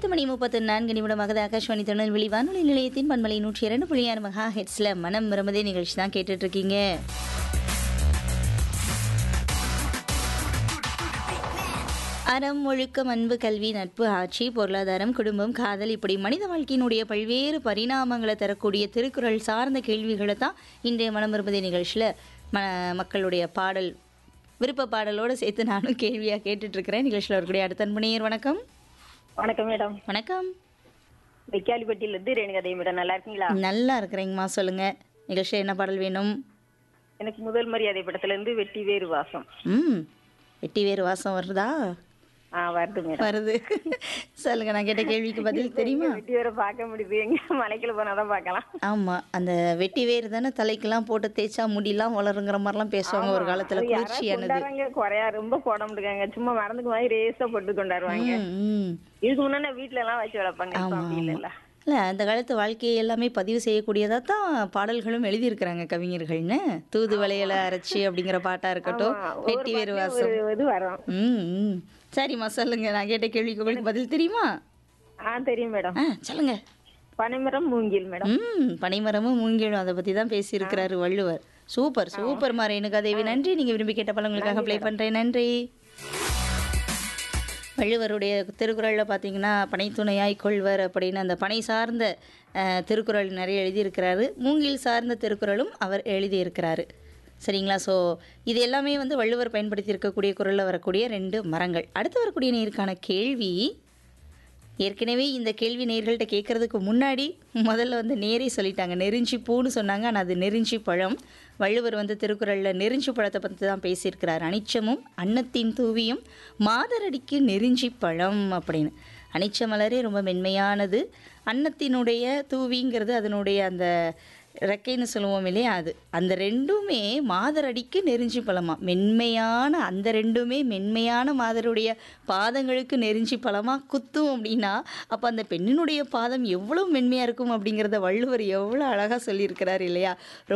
பத்து மணி முப்பத்து நான்கு நிமிடமாக ஆகாஷ்வாணி திருநெல்வேலி வானொலி நிலையத்தின் பண்பலை நூற்றி இரண்டு புள்ளி ஆறு மகா ஹெட்ஸில் மனம் விரும்பதே நிகழ்ச்சி தான் கேட்டுட்டு இருக்கீங்க அறம் ஒழுக்கம் அன்பு கல்வி நட்பு ஆட்சி பொருளாதாரம் குடும்பம் காதல் இப்படி மனித வாழ்க்கையினுடைய பல்வேறு பரிணாமங்களை தரக்கூடிய திருக்குறள் சார்ந்த கேள்விகளை தான் இன்றைய மனம் விரும்பதே நிகழ்ச்சியில் ம மக்களுடைய பாடல் விருப்ப பாடலோடு சேர்த்து நானும் கேள்வியாக கேட்டுட்டு இருக்கிறேன் நிகழ்ச்சியில் வரக்கூடிய அடுத்த அன்பனையர் வணக்கம் வணக்கம் மேடம் வணக்கம் வெக்காலிப்பட்டியில இருந்து ரேணுகா தேவி மேடம் நல்லா இருக்கீங்களா நல்லா இருக்கிறேங்கம்மா சொல்லுங்க நிகழ்ச்சியில் என்ன பாடல் வேணும் எனக்கு முதல் மரியாதை படத்துல இருந்து வெட்டி வேறு வாசம் ம் வெட்டி வேறு வாசம் வருதா ஆ வருது மேடம் வருது சொல்லுங்க நான் கேட்ட கேள்விக்கு பதில் தெரியுமா வெட்டி வேற பார்க்க முடியுது எங்க மலைக்குள்ள போனாதான் பார்க்கலாம் ஆமா அந்த வெட்டி வேறு தானே தலைக்கெல்லாம் போட்டு தேய்ச்சா முடியெல்லாம் வளருங்கிற மாதிரிலாம் பேசுவாங்க ஒரு காலத்துல அது யாராவது குளிர்ச்சியானது கொண்டாடுறாங்க குறையா ரொம்ப போட முடியாங்க சும்மா மறந்துக்கு மாதிரி ரேஸா போட்டு கொண்டாடுவாங்க ம், ம். இதுக்கு முன்னாடி வீட்டுல எல்லாம் வச்சு வளர்ப்பாங்க இப்ப அப்படி இல்லைல்ல இல்ல அந்த காலத்து வாழ்க்கையை எல்லாமே பதிவு செய்யக்கூடியதா தான் பாடல்களும் எழுதியிருக்கிறாங்க கவிஞர்கள்னு தூது வளையல அரைச்சி அப்படிங்கிற பாட்டா இருக்கட்டும் ஆமா, ஒரு வெட்டி வேறு பாட்டுல வாசம் ஒரு இது வரும் ம் ம். சரிம்மா சொல்லுங்க நான் கேட்ட கேள்விக்கு உங்களுக்கு பதில் தெரியுமா ஆ தெரியும் மேடம் ஆ சொல்லுங்க பனைமரம் மூங்கில் மேடம் ம் பனைமரமும் மூங்கிலும் அதை பற்றி தான் பேசியிருக்கிறாரு வள்ளுவர் சூப்பர் சூப்பர் மா ரேணுகா தேவி நன்றி நீங்கள் விரும்பி கேட்ட பழங்களுக்காக ப்ளே பண்ணுறேன் நன்றி வள்ளுவருடைய திருக்குறளில் பார்த்தீங்கன்னா பனைத்துணையாய் கொள்வர் அப்படின்னு அந்த பனை சார்ந்த அஹ், திருக்குறள் நிறைய எழுதியிருக்கிறாரு மூங்கில் சார்ந்த திருக்குறளும் அவர் எழுதியிருக்கிறாரு சரிங்களா ஸோ இது எல்லாமே வந்து வள்ளுவர் பயன்படுத்தி இருக்கக்கூடிய குரலில் வரக்கூடிய ரெண்டு மரங்கள் அடுத்து வரக்கூடிய நேருக்கான கேள்வி ஏற்கனவே இந்த கேள்வி நேர்கள்ட்ட கேட்கறதுக்கு முன்னாடி முதல்ல வந்து நேரே சொல்லிட்டாங்க நெருஞ்சி பூன்னு சொன்னாங்க ஆனால் அது நெருஞ்சி பழம் வள்ளுவர் வந்து திருக்குறளில் நெருஞ்சி பழத்தை பற்றி தான் பேசியிருக்கிறார் அனிச்சமும் அன்னத்தின் தூவியும் மாதரடிக்கு நெருஞ்சி பழம் அப்படின்னு அனிச்ச மலரே ரொம்ப மென்மையானது அன்னத்தினுடைய தூவிங்கிறது அதனுடைய அந்த ரெக்கைன்னு சொல்லுவோம் இல்லையா அது அந்த ரெண்டுமே மாதரடிக்கு நெருஞ்சி பழமா மென்மையான அந்த ரெண்டுமே மென்மையான மாதருடைய பாதங்களுக்கு நெருஞ்சி பழமா குத்தும் அப்படின்னா அப்போ அந்த பெண்ணினுடைய பாதம் எவ்வளோ மென்மையாக இருக்கும் அப்படிங்கிறத வள்ளுவர் எவ்வளோ அழகாக சொல்லியிருக்கிறார் இல்லையா